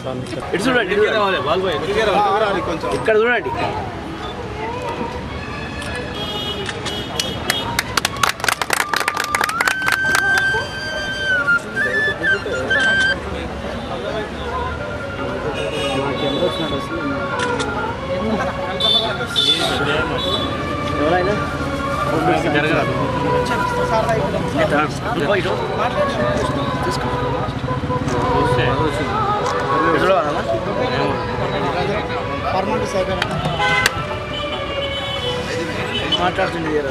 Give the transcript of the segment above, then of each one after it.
ఇటు చూడండి ఇటు చూడండి. ఇక్కడ చూడండి ఎవరైనా ఎట్లా? ఇదిగో ఇటు. తీసుకో. ఇటు చూడాలా? మాట్లాడుతుంది జర.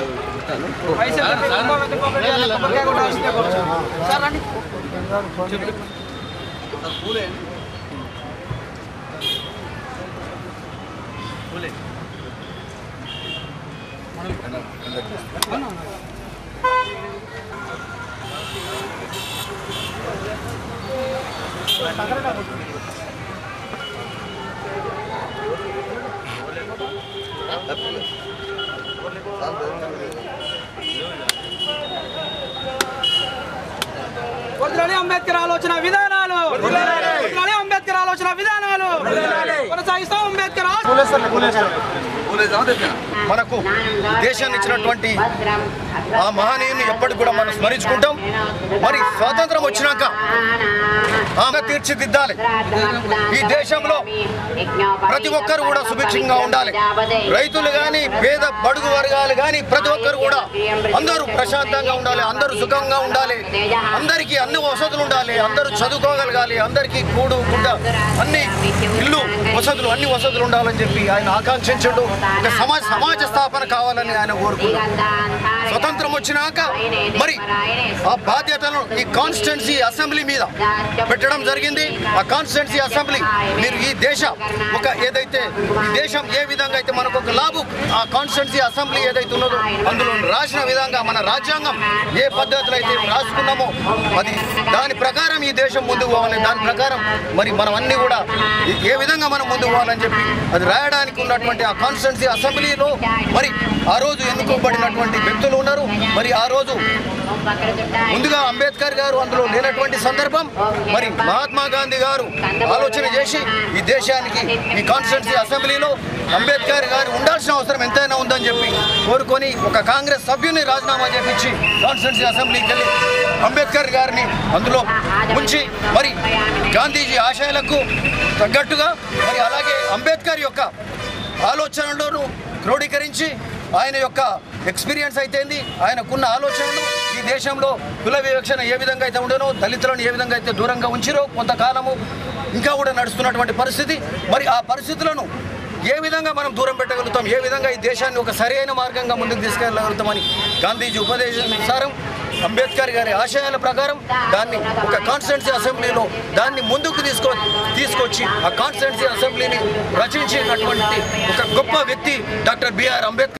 వదిలాలి అంబేద్కర్ ఆలోచన విధానాలు వదిలాలి అంబేద్కర్ ఆలోచన విధానాలు కొనసాగిస్తాం అంబేద్కర్ ఆశ- మనకు దేశాన్ని ఇచ్చినటువంటి ఆ మహనీయుని ఎప్పటికి కూడా మనం స్మరించుకుంటాం మరి స్వాతంత్రం వచ్చినాక ఆమె తీర్చిదిద్దాలి ఈ దేశంలో ప్రతి ఒక్కరు కూడా సుభిక్షంగా ఉండాలి రైతులు కానీ పేద బడుగు వర్గాలు కానీ ప్రతి ఒక్కరు కూడా అందరూ ప్రశాంతంగా ఉండాలి అందరూ సుఖంగా ఉండాలి అందరికీ అన్ని వసతులు ఉండాలి అందరూ చదువుకోగలగాలి అందరికీ కూడు గుడ్డ అన్ని ఇల్లు వసతులు అన్ని వసతులు ఉండాలని చెప్పి ఆయన ఆకాంక్షించడు ఒక సమాజ సమాజ స్థాపన కావాలని ఆయన కోరుకున్నాడు స్వతంత్రం వచ్చినాక మరి ఆ బాధ్యతలను ఈ కాన్స్టిట్యున్సీ అసెంబ్లీ మీద పెట్టడం జరిగింది ఆ కాన్స్టిట్యున్సీ అసెంబ్లీ మీరు ఈ దేశ ఒక ఏదైతే ఈ దేశం ఏ విధంగా అయితే మనకు ఒక లాభం ఆ కాన్స్టిట్యున్సీ అసెంబ్లీ ఏదైతే ఉన్నదో అందులో రాసిన విధంగా మన రాజ్యాంగం ఏ పద్ధతిలో అయితే రాసుకున్నామో అది దాని ప్రకారం ఈ దేశం ముందుకు పోవాలి దాని ప్రకారం మరి మనం అన్ని కూడా ఏ విధంగా మనం ముందుకు పోవాలని చెప్పి అది రాయడానికి ఉన్నటువంటి ఆ కాన్స్టిట్యున్సీ అసెంబ్లీలో మరి ఆ రోజు ఎన్నుకోబడినటువంటి వ్యక్తులు ఉన్నారు మరి ఆ రోజు ముందుగా అంబేద్కర్ గారు అందులో లేనటువంటి సందర్భం మరి మహాత్మా గాంధీ గారు ఆలోచన చేసి ఈ దేశానికి ఈ కాన్స్టిట్యున్సీ అసెంబ్లీలో అంబేద్కర్ గారు ఉండాల్సిన అవసరం ఎంతైనా ఉందని చెప్పి కోరుకొని ఒక కాంగ్రెస్ సభ్యుని రాజీనామా చేపించి కాన్స్టిట్యున్సీ అసెంబ్లీకి వెళ్ళి అంబేద్కర్ గారిని అందులో ఉంచి మరి గాంధీజీ ఆశయాలకు తగ్గట్టుగా మరి అలాగే అంబేద్కర్ యొక్క ఆలోచనలను క్రోడీకరించి ఆయన యొక్క ఎక్స్పీరియన్స్ అయితేంది ఆయనకున్న ఆలోచనలు ఈ దేశంలో కుల వివక్షణ ఏ విధంగా అయితే ఉండనో దళితులను ఏ విధంగా అయితే దూరంగా ఉంచిరో కొంతకాలము ఇంకా కూడా నడుస్తున్నటువంటి పరిస్థితి మరి ఆ పరిస్థితులను ఏ విధంగా మనం దూరం పెట్టగలుగుతాం ఏ విధంగా ఈ దేశాన్ని ఒక సరైన మార్గంగా ముందుకు తీసుకెళ్ళగలుగుతామని గాంధీజీ ఉపదేశానుసారం అంబేద్కర్ గారి ఆశయాల ప్రకారం దాన్ని ఒక కాన్స్టిట్యున్సీ అసెంబ్లీలో దాన్ని ముందుకు తీసుకో తీసుకొచ్చి ఆ కాన్స్టిట్యున్సీ అసెంబ్లీని రచించినటువంటి ఒక గొప్ప వ్యక్తి డాక్టర్ బిఆర్ అంబేద్కర్